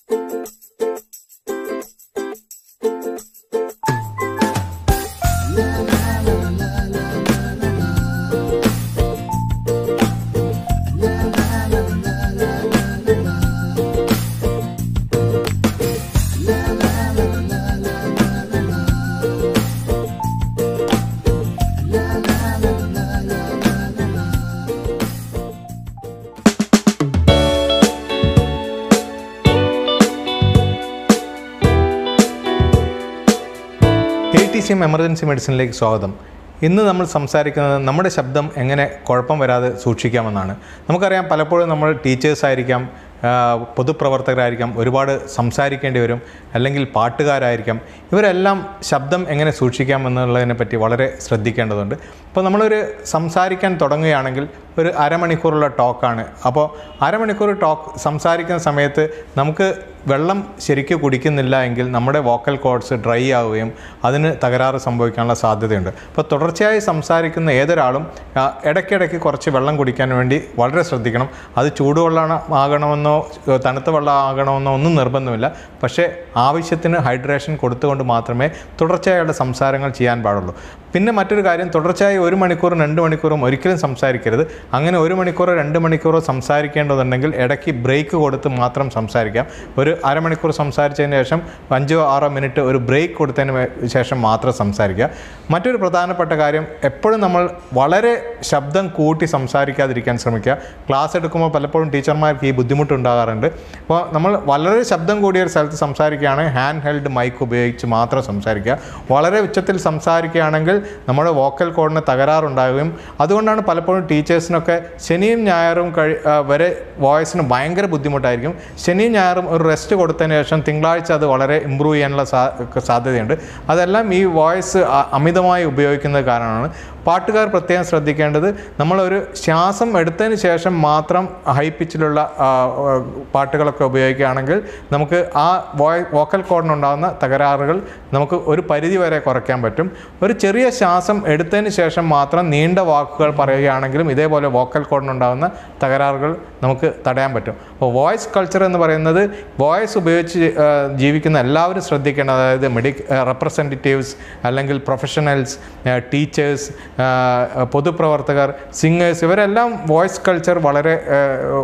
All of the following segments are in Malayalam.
A T C M emergency മെഡിസിനിലേക്ക് സ്വാഗതം ഇന്ന് നമ്മൾ സംസാരിക്കുന്നത് നമ്മുടെ ശബ്ദം എങ്ങനെ കുഴപ്പം വരാതെ സൂക്ഷിക്കാമെന്നാണ് നമുക്കറിയാം പലപ്പോഴും നമ്മൾ ടീച്ചേഴ്സ് ആയിരിക്കാം ആ, പൊതുപ്രവർത്തകരായിരിക്കാം ഒരുപാട് സംസാരിക്കേണ്ടി വരും അല്ലെങ്കിൽ പാട്ടുകാരായിരിക്കാം ഇവരെല്ലാം ശബ്ദം എങ്ങനെ സൂക്ഷിക്കാം എന്നുള്ളതിനെ പറ്റി വളരെ ശ്രദ്ധിക്കേണ്ടതുണ്ട് അപ്പോൾ നമ്മളൊരു സംസാരിക്കാൻ തുടങ്ങുകയാണെങ്കിൽ ഒരു അരമണിക്കൂറുള്ള ടോക്കാണ് അപ്പോൾ അരമണിക്കൂർ ടോക്ക് സംസാരിക്കുന്ന സമയത്ത് നമുക്ക് വെള്ളം ശരിക്കും കുടിക്കുന്നില്ല എങ്കിൽ നമ്മുടെ വോക്കൽ കോഡ്സ് ഡ്രൈ ആവുകയും അതിന് തകരാറ് സംഭവിക്കാനുള്ള സാധ്യതയുണ്ട് അപ്പോൾ തുടർച്ചയായി സംസാരിക്കുന്ന ഏതൊരാളും ആ, ഇടയ്ക്കിടയ്ക്ക് കുറച്ച് വെള്ളം കുടിക്കാൻ വേണ്ടി വളരെ ശ്രദ്ധിക്കണം അത് ചൂടുവെള്ളം ആകണമെന്നോ തണുത്ത വെള്ളം ആകണമെന്നോ ഒന്നും നിർബന്ധമില്ല പക്ഷേ ആവശ്യത്തിന് ഹൈഡ്രേഷൻ കൊടുത്തുകൊണ്ട് മാത്രമേ തുടർച്ചയായുള്ള സംസാരങ്ങൾ ചെയ്യാൻ പാടുള്ളൂ പിന്നെ മറ്റൊരു കാര്യം തുടർച്ചയായി ഒരു മണിക്കൂറും രണ്ട് മണിക്കൂറും ഒരിക്കലും സംസാരിക്കരുത് അങ്ങനെ ഒരു മണിക്കൂറോ രണ്ട് മണിക്കൂറോ സംസാരിക്കേണ്ടതുണ്ടെങ്കിൽ ഇടയ്ക്ക് ബ്രേക്ക് കൊടുത്ത് മാത്രം സംസാരിക്കാം ഒരു അരമണിക്കൂർ സംസാരിച്ചതിന് ശേഷം അഞ്ചോ ആറോ മിനിറ്റ് ഒരു ബ്രേക്ക് കൊടുത്തതിന് വേ- ശേഷം മാത്രം സംസാരിക്കുക മറ്റൊരു പ്രധാനപ്പെട്ട കാര്യം എപ്പോഴും നമ്മൾ വളരെ ശബ്ദം കൂട്ടി സംസാരിക്കാതിരിക്കാൻ ശ്രമിക്കുക ക്ലാസ് എടുക്കുമ്പോൾ പലപ്പോഴും ടീച്ചർമാർക്ക് ഈ ബുദ്ധിമുട്ടുണ്ടാകാറുണ്ട് അപ്പോൾ നമ്മൾ വളരെ ശബ്ദം കൂടിയ ഒരു സ്ഥലത്ത് സംസാരിക്കുകയാണെങ്കിൽ ഹാൻഡ് ഹെൽഡ് മൈക്ക് ഉപയോഗിച്ച് മാത്രം സംസാരിക്കുക വളരെ ഉച്ചത്തിൽ സംസാരിക്കുകയാണെങ്കിൽ നമ്മുടെ വോക്കൽ കോഡിന് തകരാറുണ്ടാകുകയും അതുകൊണ്ടാണ് പലപ്പോഴും ടീച്ചേഴ്സിനൊക്കെ ശനിയും ഞായറും കഴി ആ, വരെ വോയിസിന് ഭയങ്കര ബുദ്ധിമുട്ടായിരിക്കും ശനിയും ഞായറും ഒരു റെസ്റ്റ് കൊടുത്തതിന് ശേഷം തിങ്കളാഴ്ച അത് വളരെ ഇമ്പ്രൂവ് ചെയ്യാനുള്ള സാ സാധ്യതയുണ്ട് അതെല്ലാം ഈ വോയിസ് അ- അമിതമായി ഉപയോഗിക്കുന്നത് കാരണമാണ് പാട്ടുകാർ പ്രത്യേകം ശ്രദ്ധിക്കേണ്ടത് നമ്മളൊരു ശ്വാസം എടുത്തതിന് ശേഷം മാത്രം ഹൈ പിച്ചിലുള്ള ആ, ആ, പാട്ടുകളൊക്കെ ഉപയോഗിക്കുകയാണെങ്കിൽ നമുക്ക് ആ വോയ് വോക്കൽ കോഡിനുണ്ടാകുന്ന തകരാറുകൾ നമുക്ക് ഒരു പരിധി വരെ കുറയ്ക്കാൻ പറ്റും ഒരു ചെറിയ ശ്വാസം എടുത്തതിന് ശേഷം മാത്രം നീണ്ട വാക്കുകൾ പറയുകയാണെങ്കിലും ഇതേപോലെ വോക്കൽ കോഡിനുണ്ടാകുന്ന തകരാറുകൾ നമുക്ക് തടയാൻ പറ്റും അപ്പോൾ വോയിസ് കൾച്ചർ എന്ന് പറയുന്നത് വോയിസ് ഉപയോഗിച്ച് ആ, ജീവിക്കുന്ന എല്ലാവരും ശ്രദ്ധിക്കേണ്ട അതായത് മെഡി റെപ്രസെൻറ്റേറ്റീവ്സ് അല്ലെങ്കിൽ പ്രൊഫഷണൽസ് ടീച്ചേഴ്സ് പൊതുപ്രവർത്തകർ സിംഗേഴ്സ് ഇവരെല്ലാം വോയിസ് കൾച്ചർ വളരെ ആ,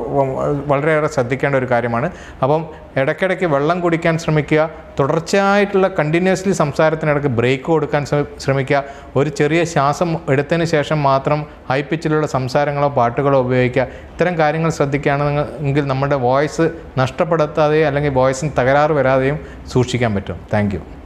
വളരെയേറെ ശ്രദ്ധിക്കേണ്ട ഒരു കാര്യമാണ് അപ്പം ഇടയ്ക്കിടയ്ക്ക് വെള്ളം കുടിക്കാൻ ശ്രമിക്കുക തുടർച്ചയായിട്ടുള്ള കണ്ടിന്യൂസ്ലി സംസാരത്തിനിടയ്ക്ക് ബ്രേക്ക് കൊടുക്കാൻ ശ്ര- ശ്രമിക്കുക ഒരു ചെറിയ ശ്വാസം എടുത്തതിന് ശേഷം മാത്രം ഹൈ പിച്ചിലുള്ള സംസാരങ്ങളോ പാട്ടുകളോ ഉപയോഗിക്കുക ഇത്തരം കാര്യങ്ങൾ ശ്രദ്ധിക്കുകയാണെങ്കിൽ നമ്മുടെ വോയിസ് നഷ്ടപ്പെടുത്താതെയും അല്ലെങ്കിൽ വോയിസിന് തകരാറ് വരാതെയും സൂക്ഷിക്കാൻ പറ്റും താങ്ക്